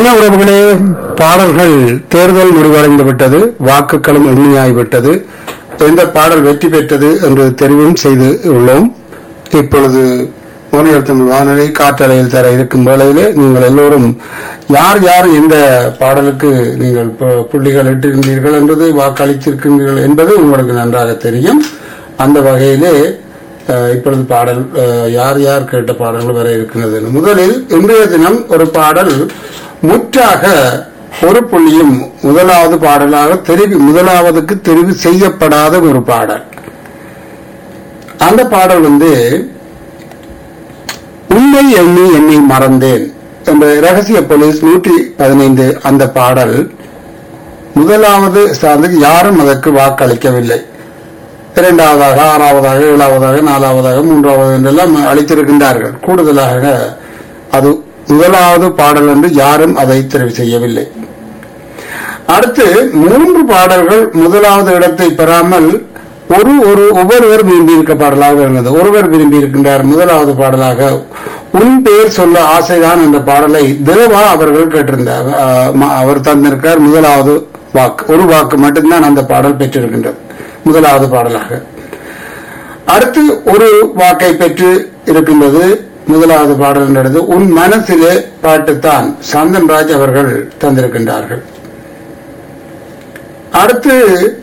என்ன உறவுகளே பாடல்கள் தேர்தல் முடிவடைந்து விட்டது வாக்குகளும் எண்ணியாகிவிட்டது எந்த பாடல் வெற்றி பெற்றது என்று தெரிவும் செய்து உள்ளோம் இப்பொழுது மொழியல் தமிழ் வானொலி காற்றலையில் தர இருக்கும் வேளையிலே நீங்கள் எல்லோரும் யார் யார் இந்த பாடலுக்கு நீங்கள் பு- புள்ளிகள் இட்டிருந்தீர்கள் என்பது வாக்களித்திருக்கின்றீர்கள் என்பது உங்களுக்கு நன்றாக தெரியும் அந்த வகையிலே அஹ், இப்பொழுது பாடல் அஹ், யார் யார் கேட்ட பாடல்கள் வர இருக்கின்றது முதலில் இன்றைய தினம் ஒரு பாடல் முற்றாக ஒரு புள்ளியும் முதலாவது பாடலாக தெரிவு முதலாவதுக்கு தெரிவு செய்யப்படாத ஒரு பாடல் அந்த பாடல் வந்து உண்மை எண்ணி என்னை மறந்தேன் என்ற ரகசிய போலீஸ் நூற்றி பதினைந்து அந்த பாடல் முதலாவது சார்ந்து யாரும் அதற்கு வாக்களிக்கவில்லை இரண்டாவதாக ஆறாவதாக ஏழாவதாக நாலாவதாக மூன்றாவது என்றெல்லாம் அளித்திருக்கின்றார்கள் கூடுதலாக அது முதலாவது பாடல் என்று யாரும் அதை தெரிவு செய்யவில்லை அடுத்து மூன்று பாடல்கள் முதலாவது இடத்தை பெறாமல் ஒரு ஒரு ஒவ்வொருவர் விரும்பி இருக்க பாடலாக இருந்தது ஒருவர் விரும்பி இருக்கின்றார் முதலாவது பாடலாக உன் பெயர் சொல்ல ஆசைதான் என்ற பாடலை தேவா அவர்கள் கேட்டிருந்தார் அஹ், ம- அவர் தந்திருக்கார் முதலாவது வாக்கு ஒரு வாக்கு மட்டும்தான் அந்த பாடல் பெற்றிருக்கின்றது முதலாவது பாடலாக அடுத்து ஒரு வாக்கை பெற்று இருக்கின்றது முதலாவது பாடல் என்றது உன் மனசிலே பாட்டுத்தான் சந்தன்ராஜ் அவர்கள் தந்திருக்கின்றார்கள் அடுத்து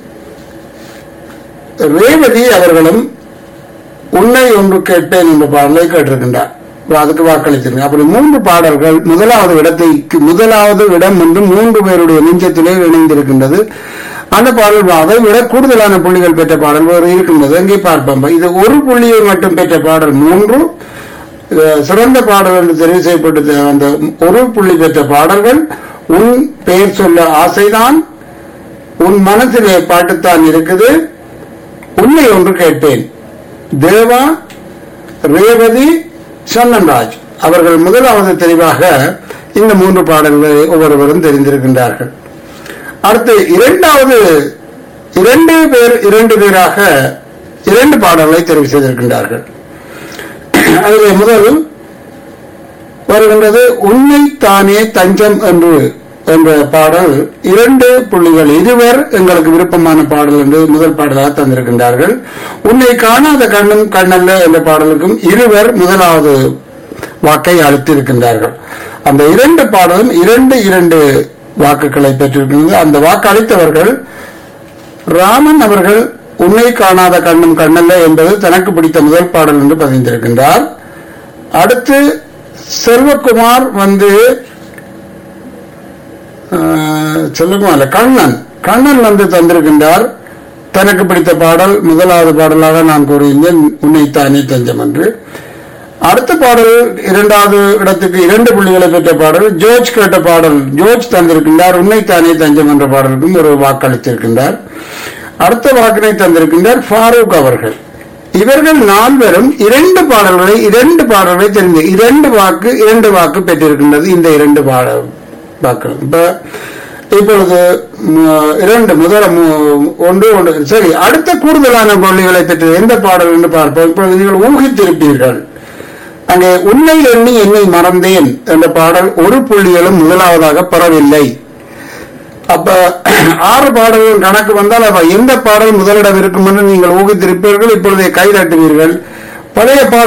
ரேவதி அவர்களும் உன்னை ஒன்று கேட்பேன் என்ற பாடலை கேட்டிருக்கின்றார் அதுக்கு வாக்களித்திருங்க அப்படி மூன்று பாடல்கள் முதலாவது இடத்தை முதலாவது இடம் என்று மூன்று பேருடைய நெஞ்சத்திலே இணைந்திருக்கின்றது அந்த பாடல் அதை விட கூடுதலான புள்ளிகள் பெற்ற பாடல் வேறு இருக்கின்றது அங்கே பார்ப்போம் இது ஒரு புள்ளியை மட்டும் பெற்ற பாடல் மூன்று அஹ், சிறந்த பாடல் என்று தெரிவு செய்யப்பட்டது அந்த ஒரு புள்ளி பெற்ற பாடல்கள் உன் பெயர் சொல்ல ஆசைதான் உன் மனசிலே பாட்டுத்தான் இருக்குது உன்னை ஒன்று கேட்பேன் தேவா ரேவதி சன்னன்ராஜ் அவர்கள் முதலாவது தெளிவாக இந்த மூன்று பாடல்களை ஒவ்வொருவரும் தெரிந்திருக்கின்றார்கள் அடுத்து இரண்டாவது இரண்டு பேர் இரண்டு பேராக இரண்டு பாடல்களை தெரிவு செய்திருக்கின்றார்கள் அதிலே முதல் வருகின்றது உன்னை தானே தஞ்சம் என்று என்ற பாடல் இரண்டு புள்ளிகள் இருவர் எங்களுக்கு விருப்பமான பாடல் என்று முதல் பாடலாக தந்திருக்கின்றார்கள் உன்னை காணாத கண்ணும் கண்ணல்ல என்ற பாடலுக்கும் இருவர் முதலாவது வாக்கை அளித்திருக்கின்றார்கள் அந்த இரண்டு பாடலும் இரண்டு இரண்டு வாக்குகளை பெற்றிருக்கின்றது அந்த வாக்கு அளித்தவர்கள் ராமன் அவர்கள் உன்னை காணாத கண்ணும் கண்ணல்ல என்பது தனக்கு பிடித்த முதல் பாடல் என்று பதிந்திருக்கின்றார் அடுத்து செல்வகுமார் வந்து ஆஹ், செல்வகுமார் இல்ல, கண்ணன் கண்ணன் வந்து தந்திருக்கின்றார் தனக்கு பிடித்த பாடல் முதலாவது பாடலாக நான் கூறியிருந்தேன் உன்னைத்தானே தஞ்சம் என்று அடுத்த பாடல் இரண்டாவது இடத்துக்கு இரண்டு புள்ளிகளை பெற்ற பாடல் ஜோர்ஜ் கேட்ட பாடல் ஜோர்ஜ் தந்திருக்கின்றார் உன்னைத்தானே தஞ்சம் என்ற பாடலுக்கும் ஒரு வாக்களித்திருக்கின்றார் அடுத்த வாக்கினை தந்திருக்கின்றார் ஃபாரூக் அவர்கள் இவர்கள் நால்வரும் இரண்டு பாடல்களை இரண்டு பாடல்களை தெரிந்து இரண்டு வாக்கு இரண்டு வாக்கு பெற்றிருக்கின்றது இந்த இரண்டு பாடல் வாக்கள் இப்ப இப்பொழுது ம், இரண்டு முதல மு- ஒன்று ஒன்று சரி அடுத்த கூடுதலான புள்ளிகளை பெற்றது எந்த பாடல் என்று பார்ப்போம் இப்பொழுது நீங்கள் ஊகித்திருப்பீர்கள் அங்கே உன்னை எண்ணி என்னை மறந்தேன் என்ற பாடல் ஒரு புள்ளிகளும் முதலாவதாக பெறவில்லை அப்ப ஆறு பாடல்கள் கணக்கு வந்தால் அப்ப எந்த பாடல் முதலிடம் இருக்கும் என்று நீங்கள் ஊகித்திருப்பீர்கள் இப்பொழுதே கைதட்டுவீர்கள் பழைய பாடல்